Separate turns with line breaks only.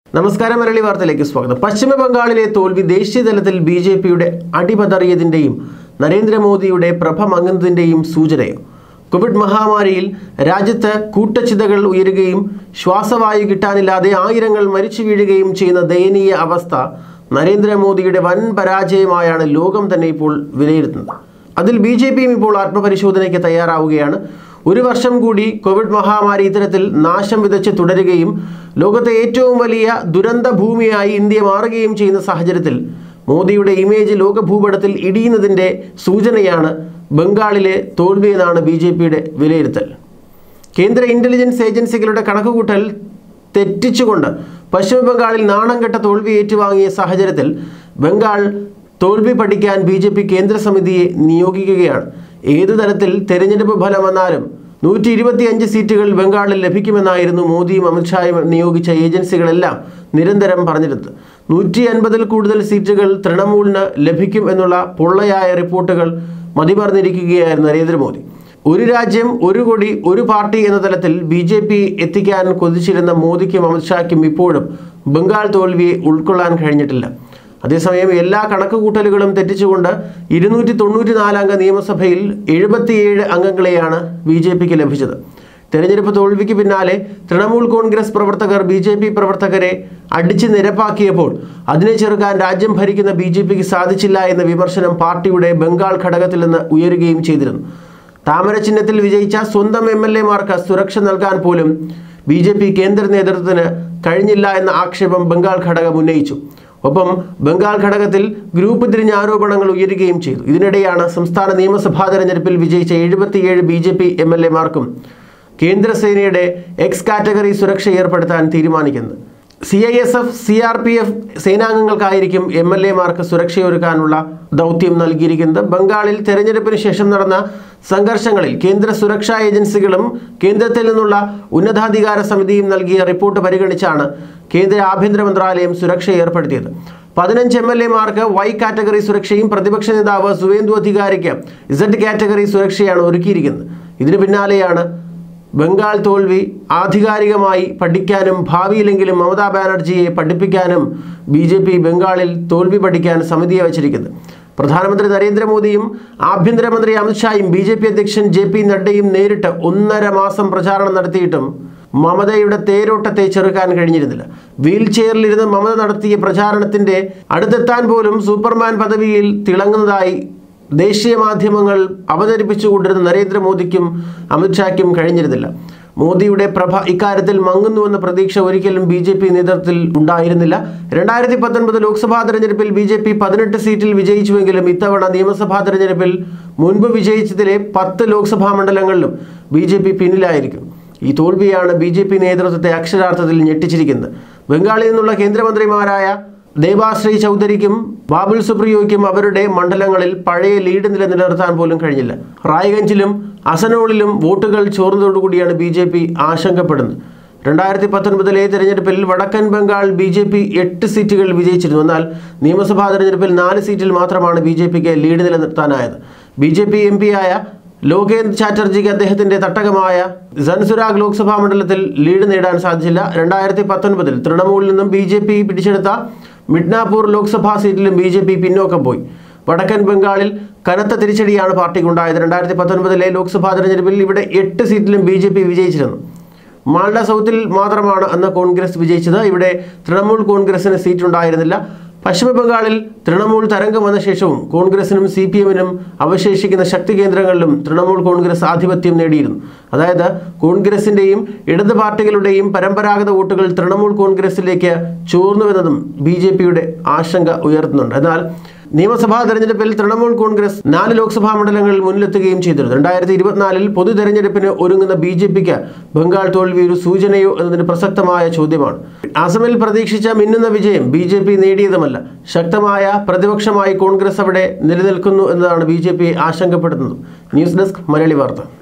നമസ്കാരം മലയാളി വാർത്തയിലേക്ക് സ്വാഗതം പശ്ചിമ ബംഗാളിലെ തോൽവി ദേശീയ തലത്തിൽ ബി ജെ പിയുടെ അടിപതറിയതിൻ്റെയും നരേന്ദ്രമോദിയുടെ പ്രഭ മങ്ങുന്നതിൻ്റെയും സൂചനയോ കോവിഡ് മഹാമാരിയിൽ രാജ്യത്ത് കൂട്ടച്ചിതകൾ ഉയരുകയും ശ്വാസവായു കിട്ടാനില്ലാതെ ആയിരങ്ങൾ മരിച്ചു വീഴുകയും ചെയ്യുന്ന ദയനീയ അവസ്ഥ നരേന്ദ്രമോദിയുടെ വൻ പരാജയമായാണ് ലോകം തന്നെ ഇപ്പോൾ വിലയിരുത്തുന്നത് അതിൽ ബി ജെ പിയും ഇപ്പോൾ ആത്മപരിശോധനയ്ക്ക് തയ്യാറാവുകയാണ് ഒരു വർഷം കൂടി കോവിഡ് മഹാമാരി ഇത്തരത്തിൽ നാശം വിതച്ച് തുടരുകയും ലോകത്തെ ഏറ്റവും വലിയ ദുരന്ത ഭൂമിയായി ഇന്ത്യ മാറുകയും ചെയ്യുന്ന സാഹചര്യത്തിൽ മോദിയുടെ ഇമേജ് ലോകഭൂപടത്തിൽ ഇടിയുന്നതിൻ്റെ സൂചനയാണ് ബംഗാളിലെ തോൽവിയെന്നാണ് ബി ജെ പിയുടെ വിലയിരുത്തൽ കേന്ദ്ര ഇന്റലിജൻസ് ഏജൻസികളുടെ കണക്കുകൂട്ടൽ തെറ്റിച്ചുകൊണ്ട് പശ്ചിമ ബംഗാളിൽ നാണം കെട്ട തോൽവി ഏറ്റുവാങ്ങിയ സാഹചര്യത്തിൽ ബംഗാൾ തോൽവി പഠിക്കാൻ ബി ജെ പി കേന്ദ്ര സമിതിയെ നിയോഗിക്കുകയാണ് ഏതു തരത്തിൽ തെരഞ്ഞെടുപ്പ് ഫലം വന്നാലും നൂറ്റി ഇരുപത്തിയഞ്ച് സീറ്റുകൾ ബംഗാളിൽ ലഭിക്കുമെന്നായിരുന്നു മോദിയും അമിത്ഷായും നിയോഗിച്ച ഏജൻസികളെല്ലാം നിരന്തരം പറഞ്ഞിരുന്നത് നൂറ്റി അൻപതിൽ കൂടുതൽ സീറ്റുകൾ തൃണമൂലിന് ലഭിക്കും എന്നുള്ള പൊള്ളയായ റിപ്പോർട്ടുകൾ മതിമറന്നിരിക്കുകയായിരുന്നു നരേന്ദ്രമോദി ഒരു രാജ്യം ഒരു കൊടി ഒരു പാർട്ടി എന്ന തലത്തിൽ ബി ജെ പി എത്തിക്കാൻ കൊതിച്ചിരുന്ന മോദിക്കും അമിത്ഷായ്ക്കും ഇപ്പോഴും ബംഗാൾ തോൽവിയെ ഉൾക്കൊള്ളാൻ കഴിഞ്ഞിട്ടില്ല അതേസമയം എല്ലാ കണക്കുകൂട്ടലുകളും തെറ്റിച്ചുകൊണ്ട് ഇരുന്നൂറ്റി തൊണ്ണൂറ്റി നാലംഗ നിയമസഭയിൽ എഴുപത്തിയേഴ് അംഗങ്ങളെയാണ് ബി ജെ പിക്ക് ലഭിച്ചത് തെരഞ്ഞെടുപ്പ് തോൽവിക്ക് പിന്നാലെ തൃണമൂൽ കോൺഗ്രസ് പ്രവർത്തകർ ബി ജെ പി പ്രവർത്തകരെ അടിച്ച് നിരപ്പാക്കിയപ്പോൾ അതിനെ ചെറുക്കാൻ രാജ്യം ഭരിക്കുന്ന ബി ജെ പിക്ക് സാധിച്ചില്ല എന്ന വിമർശനം പാർട്ടിയുടെ ബംഗാൾ ഘടകത്തിൽ നിന്ന് ഉയരുകയും ചെയ്തിരുന്നു താമര ചിഹ്നത്തിൽ വിജയിച്ച സ്വന്തം എം എൽ എമാർക്ക് സുരക്ഷ നൽകാൻ പോലും ബി ജെ പി കേന്ദ്ര നേതൃത്വത്തിന് കഴിഞ്ഞില്ല എന്ന ആക്ഷേപം ബംഗാൾ ഘടകം ഉന്നയിച്ചു ഒപ്പം ബംഗാൾ ഘടകത്തിൽ ഗ്രൂപ്പ് തിരിഞ്ഞ ആരോപണങ്ങൾ ഉയരുകയും ചെയ്തു ഇതിനിടെയാണ് സംസ്ഥാന നിയമസഭാ തെരഞ്ഞെടുപ്പിൽ വിജയിച്ച എഴുപത്തിയേഴ് B J P M L എമാർക്കും കേന്ദ്രസേനയുടെ എക്സ് കാറ്റഗറി സുരക്ഷ ഏർപ്പെടുത്താൻ തീരുമാനിക്കുന്നത് C I S F C R P F സേനാംഗങ്ങൾക്കായിരിക്കും എം എൽ എമാർക്ക് സുരക്ഷയൊരുക്കാനുള്ള ദൗത്യം നൽകിയിരിക്കുന്നത് ബംഗാളിൽ തെരഞ്ഞെടുപ്പിന് ശേഷം നടന്ന സംഘർഷങ്ങളിൽ കേന്ദ്ര സുരക്ഷാ ഏജൻസികളും കേന്ദ്രത്തിൽ നിന്നുള്ള ഉന്നതാധികാര സമിതിയും നൽകിയ റിപ്പോർട്ട് പരിഗണിച്ചാണ് കേന്ദ്ര ആഭ്യന്തര മന്ത്രാലയം സുരക്ഷ ഏർപ്പെടുത്തിയത് പതിനഞ്ച് എം എൽ എമാർക്ക് വൈ കാറ്റഗറി സുരക്ഷയും പ്രതിപക്ഷ നേതാവ് സുവേന്ദു അധികാരിക്ക് ഇസഡ് കാറ്റഗറി സുരക്ഷയാണ് ഒരുക്കിയിരിക്കുന്നത് ഇതിനു പിന്നാലെയാണ് ബംഗാൾ തോൽവി ആധികാരികമായി പഠിക്കാനും ഭാവിയിലെങ്കിലും മമതാ ബാനർജിയെ പഠിപ്പിക്കാനും ബി ജെ പി ബംഗാളിൽ തോൽവി പഠിക്കാൻ സമിതിയെ വച്ചിരിക്കുന്നത് പ്രധാനമന്ത്രി നരേന്ദ്രമോദിയും ആഭ്യന്തരമന്ത്രി അമിത്ഷായും ബി ജെ പി അധ്യക്ഷൻ ജെ പി നഡ്ഡയും നേരിട്ട് ഒന്നര മാസം പ്രചാരണം നടത്തിയിട്ടും മമതയുടെ തേരോട്ടത്തെ ചെറുക്കാൻ കഴിഞ്ഞിരുന്നില്ല വീൽ ചെയറിലിരുന്ന് മമത നടത്തിയ പ്രചാരണത്തിന്റെ അടുത്തെത്താൻ പോലും സൂപ്പർമാൻ പദവിയിൽ തിളങ്ങുന്നതായി ദേശീയ മാധ്യമങ്ങൾ അവതരിപ്പിച്ചുകൊണ്ടിരുന്ന നരേന്ദ്രമോദിക്കും അമിത്ഷായ്ക്കും കഴിഞ്ഞിരുന്നില്ല മോദിയുടെ പ്രഭ ഇക്കാര്യത്തിൽ മങ്ങുന്നുവെന്ന പ്രതീക്ഷ ഒരിക്കലും ബി ജെ പി നേതൃത്വത്തിൽ ഉണ്ടായിരുന്നില്ല രണ്ടായിരത്തി പത്തൊൻപത് ലോക്സഭാ തെരഞ്ഞെടുപ്പിൽ ബി ജെ പി പതിനെട്ട് സീറ്റിൽ വിജയിച്ചുവെങ്കിലും ഇത്തവണ നിയമസഭാ തെരഞ്ഞെടുപ്പിൽ മുൻപ് വിജയിച്ചതിലെ പത്ത് ലോക്സഭാ മണ്ഡലങ്ങളിലും ബി ജെ പി പിന്നിലായിരിക്കും ഈ തോൽവിയാണ് ബി ജെ പി നേതൃത്വത്തെ അക്ഷരാർത്ഥത്തിൽ ഞെട്ടിച്ചിരിക്കുന്നത് ബംഗാളിൽ നിന്നുള്ള കേന്ദ്രമന്ത്രിമാരായ ദേവാശ്രീ ചൗധരിക്കും ബാബുൽ സുപ്രിയോയ്ക്കും അവരുടെ മണ്ഡലങ്ങളിൽ പഴയ ലീഡ് നിലനിർത്താൻ പോലും കഴിഞ്ഞില്ല റായ്ഗഞ്ചിലും അസനോളിലും വോട്ടുകൾ ചോർന്നതോടുകൂടിയാണ് ബി ജെ പി ആശങ്കപ്പെടുന്നത് രണ്ടായിരത്തി പത്തൊൻപതിലെ തെരഞ്ഞെടുപ്പിൽ വടക്കൻ ബംഗാൾ ബി ജെ പി എട്ട് സീറ്റുകൾ വിജയിച്ചിരുന്നു എന്നാൽ നിയമസഭാ തെരഞ്ഞെടുപ്പിൽ നാല് സീറ്റിൽ മാത്രമാണ് ബി ജെ പിക്ക് ലീഡ് നിലനിർത്താനായത് ബി ജെ പി എം പിയായ ലോകേന്ദ് ചാറ്റർജിക്ക് അദ്ദേഹത്തിന്റെ തട്ടകമായ സൻസുരാഗ് ലോക്സഭാ മണ്ഡലത്തിൽ ലീഡ് നേടാൻ സാധിച്ചില്ല രണ്ടായിരത്തി പത്തൊൻപതിൽ തൃണമൂലിൽ നിന്നും ബി ജെ പി പിടിച്ചെടുത്ത മിഡ്നാപൂർ ലോക്സഭാ സീറ്റിലും ബി ജെ പി പിന്നോക്കം പോയി വടക്കൻ ബംഗാളിൽ കനത്ത തിരിച്ചടിയാണ് പാർട്ടിക്കുണ്ടായത് രണ്ടായിരത്തി പത്തൊൻപതിലെ ലോക്സഭാ തെരഞ്ഞെടുപ്പിൽ ഇവിടെ എട്ട് സീറ്റിലും ബി ജെ പി വിജയിച്ചിരുന്നു മാൾഡ സൗത്തിൽ മാത്രമാണ് അന്ന് കോൺഗ്രസ് വിജയിച്ചത് ഇവിടെ തൃണമൂൽ കോൺഗ്രസിന് സീറ്റ് ഉണ്ടായിരുന്നില്ല പശ്ചിമ ബംഗാളിൽ തൃണമൂൽ തരംഗം വന്ന ശേഷവും കോൺഗ്രസിനും സി പി എമ്മിനും അവശേഷിക്കുന്ന ശക്തി കേന്ദ്രങ്ങളിലും തൃണമൂൽ കോൺഗ്രസ് ആധിപത്യം നേടിയിരുന്നു അതായത് കോൺഗ്രസിൻ്റെയും ഇടത് പാർട്ടികളുടെയും പരമ്പരാഗത വോട്ടുകൾ തൃണമൂൽ കോൺഗ്രസിലേക്ക് ചോർന്നുവെന്നതും ബി ജെ പിയുടെ ആശങ്ക ഉയർത്തുന്നുണ്ട് എന്നാൽ നിയമസഭാ തെരഞ്ഞെടുപ്പിൽ തൃണമൂൽ കോൺഗ്രസ് നാല് ലോക്സഭാ മണ്ഡലങ്ങളിൽ മുന്നിലെത്തുകയും ചെയ്തിരുന്നു രണ്ടായിരത്തി ഇരുപത്തിനാലിൽ പൊതു തെരഞ്ഞെടുപ്പിന് ഒരുങ്ങുന്ന ബി ജെ പിക്ക് ബംഗാൾ തോൽവി ഒരു സൂചനയോ എന്നതിന് പ്രസക്തമായ ചോദ്യമാണ് അസമിൽ പ്രതീക്ഷിച്ച മിന്നുന്ന വിജയം ബി ജെ പി നേടിയതുമല്ല ശക്തമായ പ്രതിപക്ഷമായി കോൺഗ്രസ് അവിടെ നിലനിൽക്കുന്നു എന്നതാണ് ബി ജെ പി ആശങ്കപ്പെടുന്നത് ന്യൂസ് ഡെസ്ക് മലയാളി വാർത്ത